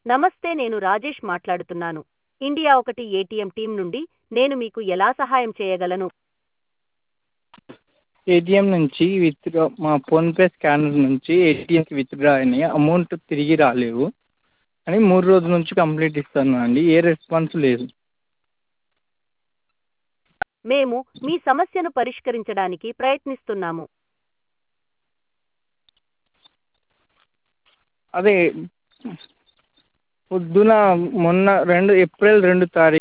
నమస్తే నేను రాజేష్ మాట్లాడుతున్నాను ఇండియా ఒకటి ఏటీఎం టీం నుండి నేను మీకు ఎలా సహాయం చేయగలను ఏటీఎం నుంచి విత్డ్రా మా ఫోన్పే స్కానర్ నుంచి ఏటీఎంకి విత్డ్రా అయినాయి అమౌంట్ తిరిగి రాలేవు అని మూడు రోజుల నుంచి కంప్లైంట్ ఇస్తున్నాను అండి ఏ రెస్పాన్స్ లేదు మేము మీ సమస్యను పరిష్కరించడానికి ప్రయత్నిస్తున్నాము అదే పొద్దున మొన్న రెండు ఏప్రిల్ రెండు తారీఖు